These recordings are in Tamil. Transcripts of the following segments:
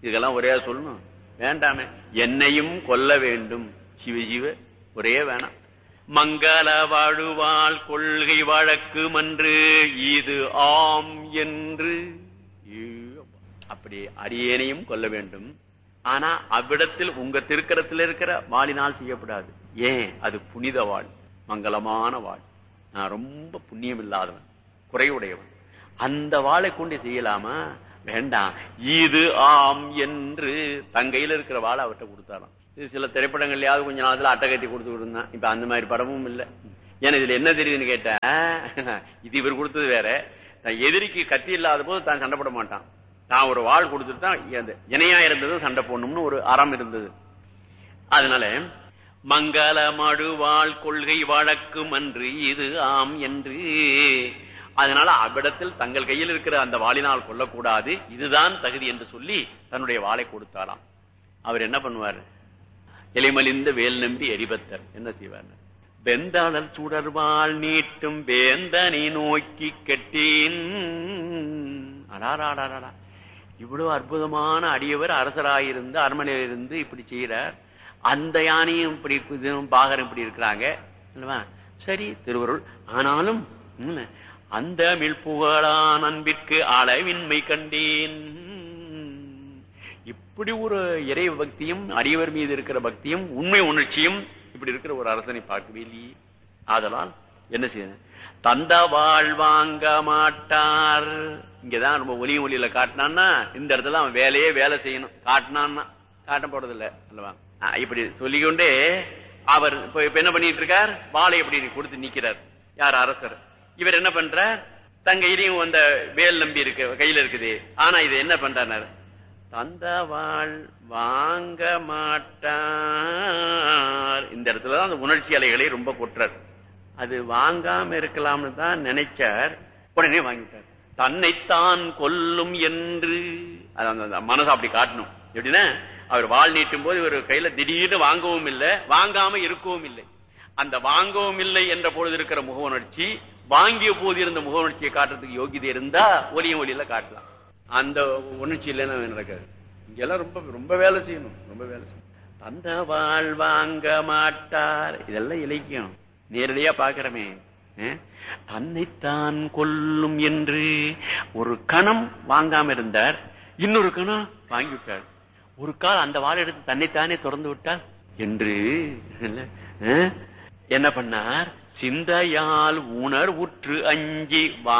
இதெல்லாம் ஒரே சொல்லணும் வேண்டாமே என்னையும் கொல்ல வேண்டும் சிவ சிவ ஒரே வேணாம் மங்கள வாழுவாள் கொள்கை வழக்கு மன்று இது ஆம் என்று ஐயோ, அப்படி அடியேனையும் கொல்ல வேண்டும் ஆனா அவ்விடத்தில் உங்க திருக்கரத்தில் இருக்கிற வாளினால் செய்யப்படாது ஏன் அது புனித வாழ் மங்களமான வாழ் நான் ரொம்ப புண்ணியம் இல்லாதவன் குறைவுடையவன் அந்த வாளை கொண்டு செய்யலாமா வேண்டாம் இது ஆம் என்று தங்கையில இருக்கிற வாளை அவர்கிட்ட கொடுத்தாராம் இது சில திரைப்படங்கள்லயாவது கொஞ்ச நாளத்துல அட்டகத்தி கொடுத்துக்கிட்டு இருந்தான் இப்ப அந்த மாதிரி படமும் இல்ல ஏன்னா இதுல என்ன தெரியுதுன்னு கேட்டேன் இது இவர் கொடுத்தது வேற தான் எதிரிக்கு கத்தி இல்லாத போது தான் சண்டை போட மாட்டான் தான் ஒரு வாழ் கொடுத்துட்டு தான் அந்த இணையா இருந்தது சண்டை போடணும்னு ஒரு அறம் இருந்தது அதனால மங்கள மழுவாள் கொள்கை வழக்கும் அன்று இது ஆம் என்று அதனால அவ்விடத்தில் தங்கள் கையில் இருக்கிற அந்த வாளினால் கொல்லக்கூடாது இதுதான் தகுதி என்று சொல்லி தன்னுடைய வாளை கொடுத்தாராம் அவர் என்ன பண்ணுவார் இலைமலிந்த வேல் நம்பி எரிபத்தர் என்ன செய்வார் வெந்தாளர் சுடர்வாள் நீட்டும் வேந்தனை நோக்கி கெட்டேன் அடாராடாடா இவ்வளவு அற்புதமான அடியவர் அரசராயிருந்து அரண்மனையில் இருந்து இப்படி செய்யறார் அந்த யானையும் இப்படி இதுவும் பாகரம் இப்படி இருக்கிறாங்க அல்லவா சரி திருவருள் ஆனாலும் ம், அந்த மிழ்புகழான் அன்பிற்கு அளவின்மை கண்டேன் இப்படி ஒரு இறை பக்தியும் அடியவர் மீது இருக்கிற பக்தியும் உண்மை உணர்ச்சியும் இப்படி இருக்கிற ஒரு அரசனை பார்க்கவே இல்லையே ஆதலால் என்ன செய்ய தந்த வாழ் வாங்க மாட்டார் இங்கதான் ரொம்ப ஒலி ஒலியில காட்டினான்னா இந்த இடத்துல அவன் வேலையே வேலை செய்யணும் காட்டினான்னா காட்ட போறது இல்ல அல்லவா ஆ, இப்படி சொல்லிக்கொண்டே அவர் இப்ப இப்ப என்ன பண்ணிட்டு இருக்கார் வாளை இப்படி கொடுத்து நிக்கிறார் யார் அரசர் இவர் என்ன பண்றார் தங்க இதையும் அந்த வேல் நம்பி இருக்கு கையில இருக்குது ஆனா இது என்ன பண்றாரு தந்தவாள் வாங்க மாட்டார் இந்த இடத்துலதான் அந்த உணர்ச்சி அலைகளை ரொம்ப கொட்டுறார் அது வாங்காம இருக்கலாம்னு தான் நினைச்சார் உடனே வாங்கிட்டார் தன்னைத்தான் கொல்லும் என்று அது அந்த- அந்த மனசை அப்படி காட்டணும் எப்படின்னா அவர் வாழ் நீட்டும் போது இவர் கையில திடீர்னு வாங்கவும் இல்லை வாங்காம இருக்கவும் இல்லை அந்த வாங்கவும் இல்லை என்ற பொழுது இருக்கிற முக உணர்ச்சி வாங்கிய போது இருந்த முக உணர்ச்சியை காட்டுறதுக்கு யோகிதை இருந்தா ஒலியும் ஒலியில காட்டலாம் அந்த உணர்ச்சி இல்லைன்னா நடக்காது இங்கெல்லாம் ரொம்ப ரொம்ப வேலை செய்யணும் ரொம்ப வேலை செய்யணும் தந்த வாழ் வாங்க மாட்டார் இதெல்லாம் இலக்கியம் நேரடியா பாக்குறமே அஹ்? தன்னைத்தான் கொல்லும் என்று ஒரு கணம் வாங்காம இருந்தார் இன்னொரு கணம் வாங்கிவிட்டார் ஒரு கால் அந்த வாழை எடுத்து தன்னைத்தானே திறந்து விட்டார் என்று இல்ல, அஹ்? என்ன பண்ணார் சிந்தையால் உணர் உற்று அஞ்சி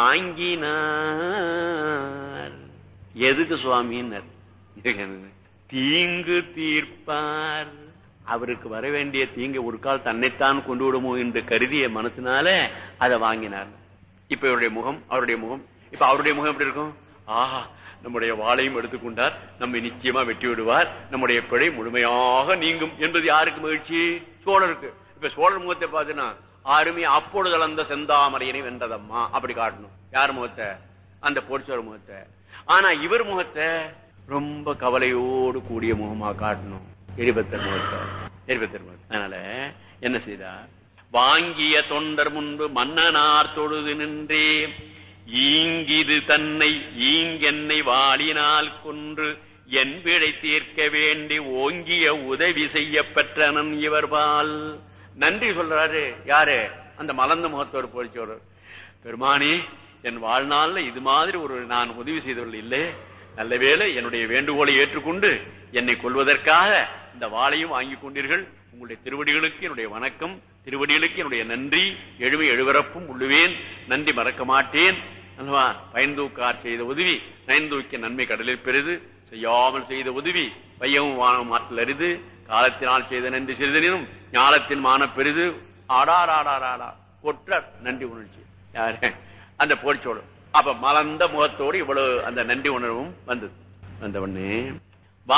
வாங்கினார் எதுக்கு சுவாமின்னர் தீங்கு தீர்ப்பார் அவருக்கு வர வேண்டிய தீங்கை ஒரு கால் தன்னைத்தான் கொண்டு விடுமோ என்று கருதிய மனசினால அதை வாங்கினார் இப்ப இவருடைய முகம் அவருடைய முகம் இப்ப அவருடைய முகம் எப்படி இருக்கும் ஆஹா நம்முடைய வாளையும் எடுத்துக்கொண்டார் நம்மை நிச்சயமா வெட்டி விடுவார் நம்முடைய பிழை முழுமையாக நீங்கும் என்பது யாருக்கு மகிழ்ச்சி சோழருக்கு இப்ப சோழர் முகத்தை பார்த்தீங்கன்னா அருமை அப்பொழுது அளந்த செந்தாமரையனை வென்றதம்மா அப்படி காட்டணும் யார் முகத்தை அந்த போர்ச்சோர் முகத்தை ஆனா இவர் முகத்தை ரொம்ப கவலையோடு கூடிய முகமா காட்டணும் எரிபத்தர் முகத்தை எரிபத்தர் முகத்தை அதனால என்ன செய்தார் வாங்கிய தொண்டர் முன்பு மன்னனார் தொழுது நின்றே ஈங்கிது தன்னை ஈங்கென்னை வாளினால் கொன்று என் பிழை தீர்க்க வேண்டி ஓங்கிய உதவி செய்ய பெற்றனன் இவர்பால் நன்றி சொல்றாரு யாரு அந்த மலர்ந்த முகத்தோடு போலிச்சோடு பெருமானே என் வாழ்நாள்ல இது மாதிரி ஒரு நான் உதவி செய்தவர்கள் இல்லை நல்ல வேளை என்னுடைய வேண்டுகோளை ஏற்றுக்கொண்டு என்னை கொள்வதற்காக இந்த வாளையும் வாங்கி கொண்டீர்கள் உங்களுடைய திருவடிகளுக்கு என்னுடைய வணக்கம் திருவடிகளுக்கு என்னுடைய நன்றி எழுமை எழுவரப்பும் உள்ளுவேன் நன்றி மறக்க மாட்டேன் அல்லவா பயன்தூக்கார் செய்த உதவி நயன்தூக்கிய நன்மை கடலில் பெரிது செய்யாமல் செய்த உதவி பையமும் வானம் மாற்றல் அரிது காலத்தினால் செய்த நன்றி சிறிதனினும் ஞானத்தின் மான பெரிது ஆடாராடாராடா கொற்ற நன்றி உணர்ச்சி யாரு அந்த போர்ச்சோடு அப்ப மலர்ந்த முகத்தோடு இவ்வளவு அந்த நன்றி உணர்வும் வந்தது வந்த உடனே